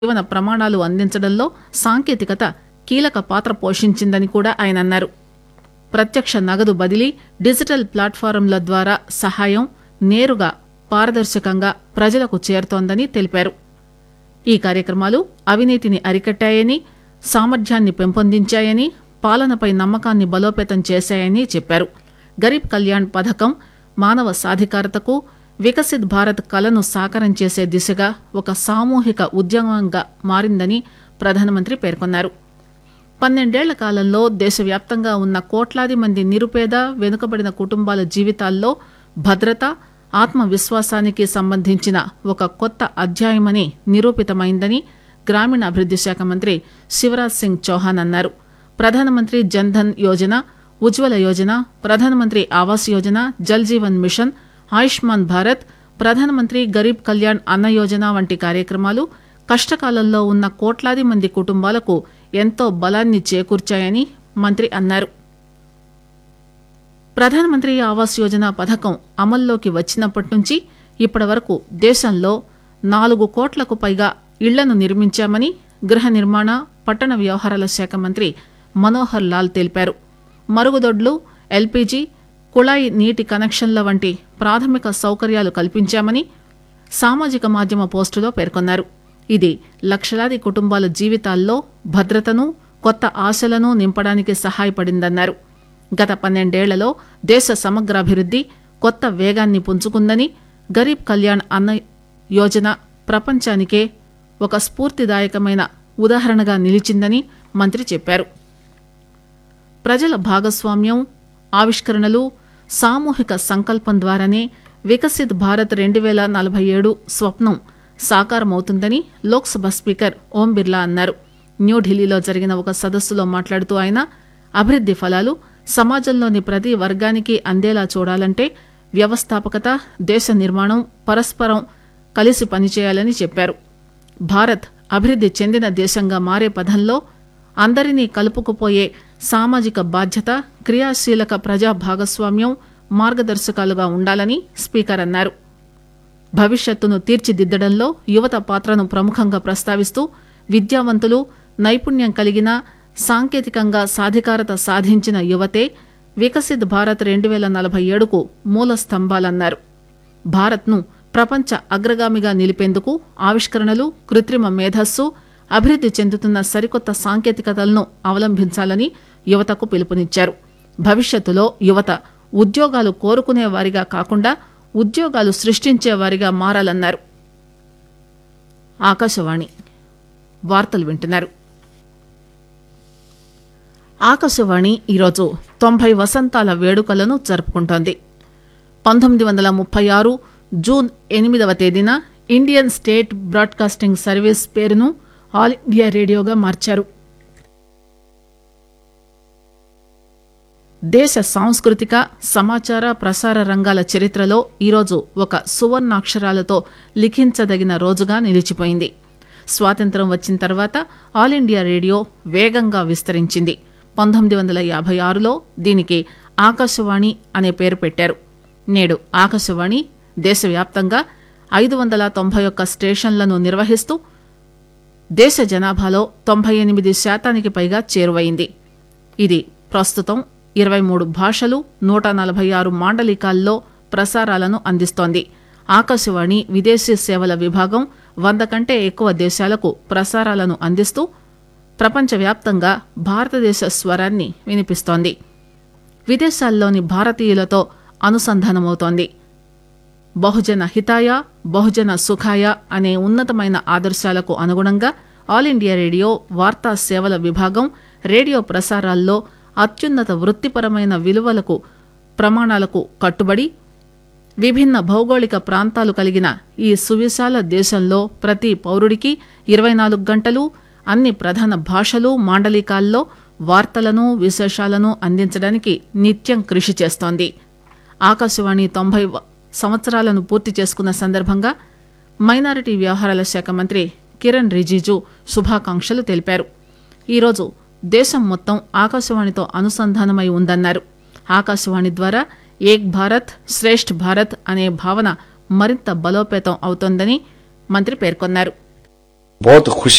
జీవన ప్రమాణాలు అందించడంలో సాంకేతికత కీలక పాత్ర పోషించిందని కూడా ఆయన అన్నారు ప్రత్యక్ష నగదు బదిలీ డిజిటల్ ప్లాట్ఫారంల ద్వారా సహాయం నేరుగా పారదర్శకంగా ప్రజలకు చేరుతోందని తెలిపారు ఈ కార్యక్రమాలు అవినీతిని అరికట్టాయని సామర్థ్యాన్ని పెంపొందించాయని పాలనపై నమ్మకాన్ని బలోపేతం చేశాయని చెప్పారు గరీబ్ కళ్యాణ్ పథకం మానవ సాధికారతకు వికసిత్ భారత్ కలను సాకారం చేసే దిశగా ఒక సామూహిక ఉద్యమంగా మారిందని ప్రధానమంత్రి పేర్కొన్నారు పన్నెండేళ్ల కాలంలో దేశవ్యాప్తంగా ఉన్న కోట్లాది మంది నిరుపేద వెనుకబడిన కుటుంబాల జీవితాల్లో భద్రత ఆత్మవిశ్వాసానికి సంబంధించిన ఒక కొత్త అధ్యాయమని నిరూపితమైందని గ్రామీణాభివృద్ది శాఖ మంత్రి శివరాజ్ సింగ్ చౌహాన్ అన్నారు ప్రధానమంత్రి జన్ధన్ యోజన ఉజ్వల యోజన ప్రధానమంత్రి ఆవాస్ యోజన జల్ జీవన్ మిషన్ ఆయుష్మాన్ భారత్ ప్రధానమంత్రి గరీబ్ కళ్యాణ్ అన్న యోజన వంటి కార్యక్రమాలు కష్టకాలంలో ఉన్న కోట్లాది మంది కుటుంబాలకు ఎంతో బలాన్ని చేకూర్చాయని మంత్రి అన్నారు ప్రధానమంత్రి ఆవాస్ యోజన పథకం అమల్లోకి వచ్చినప్పటి నుంచి ఇప్పటి వరకు దేశంలో నాలుగు కోట్లకు పైగా ఇళ్లను నిర్మించామని గృహ నిర్మాణ పట్టణ వ్యవహారాల శాఖ మంత్రి మనోహర్ లాల్ తెలిపారు మరుగుదొడ్లు ఎల్పీజీ కుళాయి నీటి కనెక్షన్ల వంటి ప్రాథమిక సౌకర్యాలు కల్పించామని సామాజిక మాధ్యమ పోస్టులో పేర్కొన్నారు ఇది లక్షలాది కుటుంబాల జీవితాల్లో భద్రతను కొత్త ఆశలను నింపడానికి సహాయపడిందన్నారు గత పన్నెండేళ్లలో దేశ సమగ్రాభివృద్ది కొత్త వేగాన్ని పుంజుకుందని గరీబ్ కళ్యాణ్ అన్న యోజన ప్రపంచానికే ఒక స్ఫూర్తిదాయకమైన ఉదాహరణగా నిలిచిందని మంత్రి చెప్పారు ప్రజల భాగస్వామ్యం ఆవిష్కరణలు సామూహిక సంకల్పం ద్వారానే వికసిత్ భారత్ రెండు వేల నలభై ఏడు స్వప్నం సాకారమవుతుందని లోక్సభ స్పీకర్ ఓం బిర్లా అన్నారు న్యూఢిల్లీలో జరిగిన ఒక సదస్సులో మాట్లాడుతూ ఆయన అభివృద్ది ఫలాలు సమాజంలోని ప్రతి వర్గానికి అందేలా చూడాలంటే వ్యవస్థాపకత దేశ నిర్మాణం పరస్పరం కలిసి పనిచేయాలని చెప్పారు భారత్ అభివృద్ది చెందిన దేశంగా మారే పథంలో అందరినీ కలుపుకుపోయే సామాజిక బాధ్యత క్రియాశీలక ప్రజా భాగస్వామ్యం మార్గదర్శకాలుగా ఉండాలని స్పీకర్ అన్నారు భవిష్యత్తును తీర్చిదిద్దడంలో యువత పాత్రను ప్రముఖంగా ప్రస్తావిస్తూ విద్యావంతులు నైపుణ్యం కలిగిన సాంకేతికంగా సాధికారత సాధించిన యువతే వికసిత్ భారత్ రెండు వేల నలభై ఏడుకు మూల స్తంభాలన్నారు భారత్ను ప్రపంచ అగ్రగామిగా నిలిపేందుకు ఆవిష్కరణలు కృత్రిమ మేధస్సు అభివృద్ది చెందుతున్న సరికొత్త సాంకేతికతలను అవలంబించాలని యువతకు పిలుపునిచ్చారు భవిష్యత్తులో యువత ఉద్యోగాలు కోరుకునే వారిగా కాకుండా ఉద్యోగాలు సృష్టించే వారిగా మారాలన్నారు ఆకాశవాణి వార్తలు వింటున్నారు ఆకాశవాణి ఈరోజు తొంభై వసంతాల వేడుకలను జరుపుకుంటోంది పంతొమ్మిది వందల ముప్పై ఆరు జూన్ ఎనిమిదవ తేదీన ఇండియన్ స్టేట్ బ్రాడ్కాస్టింగ్ సర్వీస్ పేరును ఆల్ ఇండియా రేడియోగా మార్చారు దేశ సాంస్కృతిక సమాచార ప్రసార రంగాల చరిత్రలో ఈరోజు ఒక సువర్ణాక్షరాలతో లిఖించదగిన రోజుగా నిలిచిపోయింది స్వాతంత్రం వచ్చిన తర్వాత ఆల్ ఇండియా రేడియో వేగంగా విస్తరించింది పంతొమ్మిది వందల యాభై ఆరులో దీనికి ఆకాశవాణి అనే పేరు పెట్టారు నేడు ఆకాశవాణి దేశవ్యాప్తంగా ఐదు వందల తొంభై ఒక్క స్టేషన్లను నిర్వహిస్తూ దేశ జనాభాలో తొంభై ఎనిమిది శాతానికి పైగా చేరువైంది ఇది ప్రస్తుతం ఇరవై మూడు భాషలు నూట నలభై ఆరు మాండలికాల్లో ప్రసారాలను అందిస్తోంది ఆకాశవాణి విదేశీ సేవల విభాగం వంద కంటే ఎక్కువ దేశాలకు ప్రసారాలను అందిస్తూ ప్రపంచవ్యాప్తంగా భారతదేశ స్వరాన్ని వినిపిస్తోంది విదేశాల్లోని భారతీయులతో అనుసంధానమవుతోంది బహుజన హితాయ బహుజన సుఖాయ అనే ఉన్నతమైన ఆదర్శాలకు అనుగుణంగా ఆల్ ఇండియా రేడియో వార్తా సేవల విభాగం రేడియో ప్రసారాల్లో అత్యున్నత వృత్తిపరమైన విలువలకు ప్రమాణాలకు కట్టుబడి విభిన్న భౌగోళిక ప్రాంతాలు కలిగిన ఈ సువిశాల దేశంలో ప్రతి పౌరుడికి ఇరవై నాలుగు గంటలు అన్ని ప్రధాన భాషలు మాండలికాల్లో వార్తలను విశేషాలను అందించడానికి నిత్యం కృషి చేస్తోంది ఆకాశవాణి తొంభై సంవత్సరాలను పూర్తి చేసుకున్న సందర్భంగా మైనారిటీ వ్యవహారాల శాఖ మంత్రి కిరణ్ రిజిజు శుభాకాంక్షలు తెలిపారు ఈరోజు దేశం మొత్తం ఆకాశవాణితో అనుసంధానమై ఉందన్నారు ఆకాశవాణి ద్వారా ఏక్ భారత్ శ్రేష్ఠ్ భారత్ అనే భావన మరింత బలోపేతం అవుతోందని మంత్రి పేర్కొన్నారు बहुत खुशी